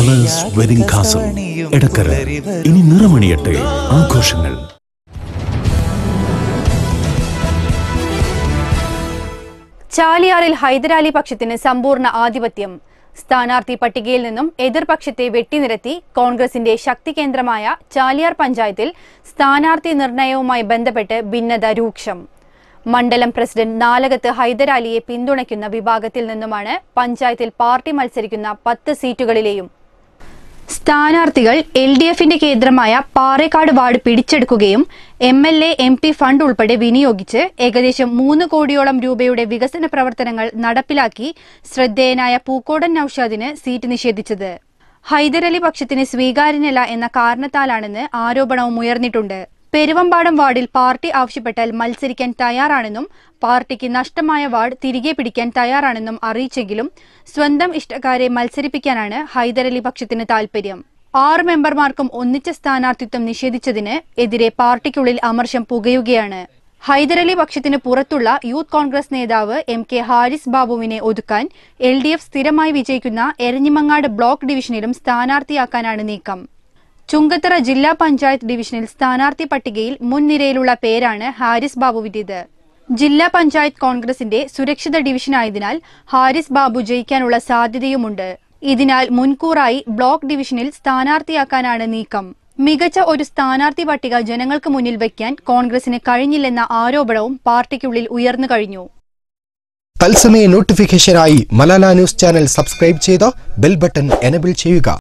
colours wedding കാസം Edakkara ഇനി നിറമണിയട്ടെ ആഘോഷങ്ങൾ ചാലിയാറിൽ ഹൈദരാലി പക്ഷത്തിന് സമ്പൂർണ്ണ ആധിപത്യം സ്ഥാനാർത്ഥി പട്ടികയിൽ നിന്നും എതിർപക്ഷത്തെ വെട്ടിനിരത്തി കോൺഗ്രസിന്റെ ശക്തി കേന്ദ്രമായ ചാലിയാർ പഞ്ചായത്തിൽ സ്ഥാനാർത്ഥി നിർണയവുമായി ബന്ധപ്പെട്ട് ഭിന്നത രൂക്ഷം മണ്ഡലം പ്രസിഡന്റ് നാലകത്ത് ഹൈദരാലിയെ പിന്തുണയ്ക്കുന്ന വിഭാഗത്തിൽ നിന്നുമാണ് പഞ്ചായത്തിൽ പാർട്ടി മത്സരിക്കുന്ന പത്ത് സീറ്റുകളിലെയും സ്ഥാനാർത്ഥികൾ എൽ ഡി എഫിന്റെ കേന്ദ്രമായ പാറേക്കാട് വാർഡ് പിടിച്ചെടുക്കുകയും M L A M P fund ഉൾപ്പെടെ വിനിയോഗിച്ച് ഏകദേശം മൂന്ന് കോടിയോളം രൂപയുടെ വികസന പ്രവർത്തനങ്ങൾ നടപ്പിലാക്കി ശ്രദ്ധേയനായ പൂക്കോടൻ നൌഷാദിന് സീറ്റ് നിഷേധിച്ചത് ഹൈദരലി പക്ഷത്തിന് സ്വീകാര്യനല്ല എന്ന കാരണത്താലാണെന്ന് ആരോപണവും ഉയർന്നിട്ടുണ്ട് പെരുവമ്പാടം വാർഡിൽ പാർട്ടി ആവശ്യപ്പെട്ടാൽ മത്സരിക്കാൻ തയ്യാറാണെന്നും പാർട്ടിക്ക് നഷ്ടമായ വാർഡ് തിരികെ പിടിക്കാൻ തയ്യാറാണെന്നും അറിയിച്ചെങ്കിലും സ്വന്തം ഇഷ്ടക്കാരെ മത്സരിപ്പിക്കാനാണ് ഹൈദരലി പക്ഷത്തിന് താൽപര്യം ആറ് മെമ്പർമാർക്കും ഒന്നിച്ച സ്ഥാനാർത്ഥിത്വം നിഷേധിച്ചതിന് എതിരെ പാർട്ടിക്കുള്ളിൽ അമർഷം പുകയുകയാണ് ഹൈദരലി പക്ഷത്തിന് പുറത്തുള്ള യൂത്ത് കോൺഗ്രസ് നേതാവ് എം കെ ഹാരിസ് ബാബുവിനെ ഒതുക്കാൻ എൽ ഡി എഫ് സ്ഥിരമായി വിജയിക്കുന്ന എരഞ്ഞിമങ്ങാട് ബ്ലോക്ക് ഡിവിഷനിലും സ്ഥാനാർത്ഥിയാക്കാനാണ് നീക്കം ചുങ്കത്തറ ജില്ലാ പഞ്ചായത്ത് ഡിവിഷനിൽ സ്ഥാനാർത്ഥി പട്ടികയിൽ മുൻനിരയിലുള്ള പേരാണ് ഹാരിസ് ബാബുവിന്റേത് ജില്ലാ പഞ്ചായത്ത് കോൺഗ്രസിന്റെ സുരക്ഷിത ഡിവിഷനായതിനാൽ ഹാരിസ് ബാബു ജയിക്കാനുള്ള സാധ്യതയുമുണ്ട് ഇതിനാൽ മുൻകൂറായി ബ്ലോക്ക് ഡിവിഷനിൽ സ്ഥാനാർത്ഥിയാക്കാനാണ് നീക്കം മികച്ച ഒരു സ്ഥാനാർത്ഥി പട്ടിക ജനങ്ങൾക്ക് മുന്നിൽ വയ്ക്കാൻ കോൺഗ്രസിന് കഴിഞ്ഞില്ലെന്ന ആരോപണവും പാർട്ടിക്കുള്ളിൽ ഉയർന്നു കഴിഞ്ഞു തത്സമയ നോട്ടിഫിക്കേഷനായി മലാല ന്യൂസ് ചാനൽ സബ്സ്ക്രൈബ് ചെയ്ത് ബെൽ ബട്ടൺ എനബിൾ ചെയ്യുക